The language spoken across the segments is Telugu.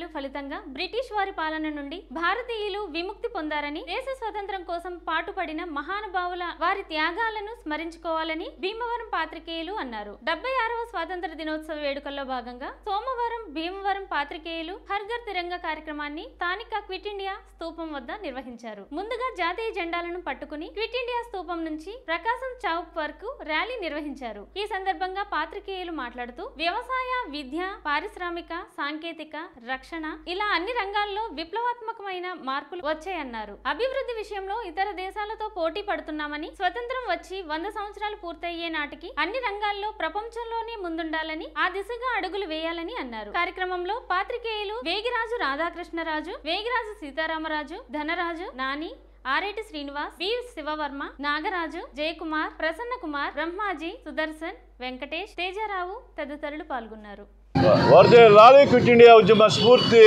ఫలితంగా బ్రిటిష్ వారి పాలన నుండి భారతీయులు విముక్తి పొందారని దేశ స్వతంత్రం కోసం పాటుపడిన మహానుభావుల వారి త్యాగాలను స్మరించుకోవాలని భీమవరం పాత్రికేయులు అన్నారు డెబ్బై ఆరవ స్వాతంత్ర దినోత్సవ వేడుకల్లో భాగంగా సోమవారం భీమవరం పాత్రికేయులు హర్ఘర్ తిరంగ కార్యక్రమాన్ని స్థానిక క్విట్ ఇండియా స్తూపం వద్ద నిర్వహించారు ముందుగా జాతీయ జెండాలను పట్టుకుని క్విట్ ఇండియా స్తూపం నుంచి ప్రకాశం చౌక్ వరకు ర్యాలీ నిర్వహించారు ఈ సందర్భంగా పాత్రికేయులు మాట్లాడుతూ వ్యవసాయ విద్య పారిశ్రామిక సాంకేతిక రక్షణ ఇలా అన్ని రంగాల్లో విప్లవాత్మకమైన మార్పులు వచ్చాయన్నారు అభివృద్ధి విషయంలో ఇతర దేశాలతో పోటీ పడుతున్నామని స్వతంత్రం వచ్చి వంద సంవత్సరాలు పూర్తయ్యే నాటికి అన్ని రంగాల్లో ప్రపంచంలోనే ముందుండాలని ఆ దిశగా అడుగులు వేయాలని అన్నారు కార్యక్రమంలో పాత్రికేయులు వేగిరాజు రాధాకృష్ణరాజు వేగిరాజు సీతారామరాజు ధనరాజు నాని ఆరేటి శ్రీనివాస్ బి శివవర్మ నాగరాజు జయకుమార్ ప్రసన్న కుమార్ బ్రహ్మాజీ సుదర్శన్ వెంకటేష్ తేజారావు తదితరులు పాల్గొన్నారు వర్దే లాలి క్విట్ ఇండియా ఉద్యమ స్ఫూర్తి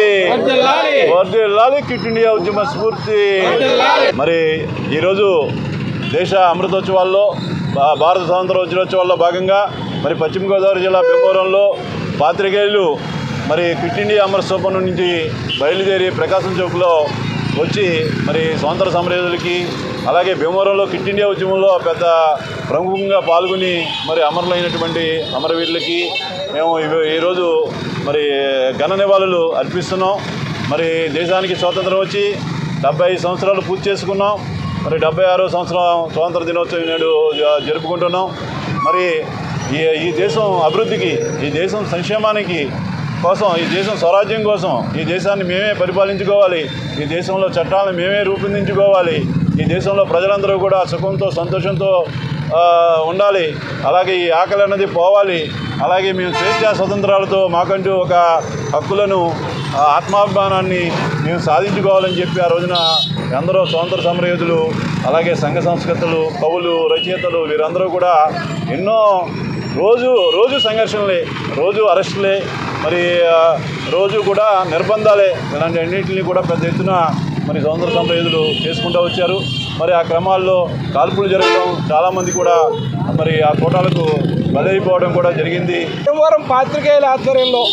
వర్దే లాలి క్విట్ ఇండియా ఉద్యమ స్ఫూర్తి మరి ఈరోజు దేశ అమృతోత్సవాల్లో భా- భారత స్వాతంత్ర వజ్రోత్సవాల్లో భాగంగా మరి పశ్చిమ గోదావరి జిల్లా భీమవరంలో పాత్రికేయులు మరి క్విట్ ఇండియా అమర స్థూపం నుంచి బయలుదేరి ప్రకాశం చౌక్లో వచ్చి మరి స్వాతంత్ర సమరయోధులకి అలాగే భీమవరంలో క్విట్ ఇండియా ఉద్యమంలో పెద్ద ప్రముఖంగా పాల్గొని మరి అమరులైనటువంటి అమరవీరులకి మేము ఇవ- ఈరోజు మరి ఘన నివాళులు అర్పిస్తున్నాం మరి దేశానికి స్వాతంత్రం వచ్చి డెబ్బై ఐదు సంవత్సరాలు పూర్తి చేసుకున్నాం మరి డెబ్బై ఆరో సంవత్సరం స్వాతంత్ర దినోత్సవం నేడు జ- జరుపుకుంటున్నాం మరి ఈ ఈ దేశం అభివృద్ధికి ఈ దేశం సంక్షేమానికి కోసం ఈ దేశం స్వరాజ్యం కోసం ఈ దేశాన్ని మేమే పరిపాలించుకోవాలి ఈ దేశంలో చట్టాలను మేమే రూపొందించుకోవాలి ఈ దేశంలో ప్రజలందరూ కూడా సుఖంతో సంతోషంతో ఆ, ఉండాలి అలాగే ఈ ఆకలి అన్నది పోవాలి అలాగే మేము స్వేచ్ఛా స్వతంత్రాలతో మాకంటూ ఒక హక్కులను ఆ ఆత్మాభిమానాన్ని మేము సాధించుకోవాలని చెప్పి ఆ రోజున ఎందరో స్వాతంత్ర సమరయోధులు అలాగే సంఘ సంస్కృతులు కవులు రచయితలు వీరందరూ కూడా ఎన్నో రోజు రోజు సంఘర్షణలే రోజు అరెస్టులే మరి ఆ, రోజు కూడా నిర్బంధాలే ఇలాంటి అన్నింటినీ కూడా పెద్ద ఎత్తున మరి స్వతంత్ర సమరయోధులు చేసుకుంటూ వచ్చారు మరి ఆ క్రమాల్లో కాల్పులు జరగడం చాలామంది కూడా మరి ఆ కోటాలకు బలైపోవడం కూడా జరిగింది భీమవరం పాత్రికేయుల ఆధ్వర్యంలో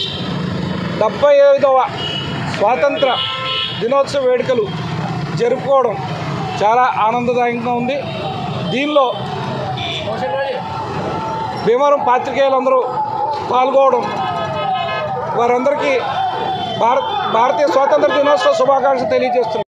డెబ్బై ఐదవ స్వాతంత్ర దినోత్సవ వేడుకలు జరుపుకోవడం చాలా ఆనందదాయకంగా ఉంది దీనిలో భీమవరం పాత్రికేయులందరూ పాల్గొవడం వారందరికీ భారత్ భారతీయ స్వాతంత్ర దినోత్సవ శుభాకాంక్షలు తెలియజేస్తున్నారు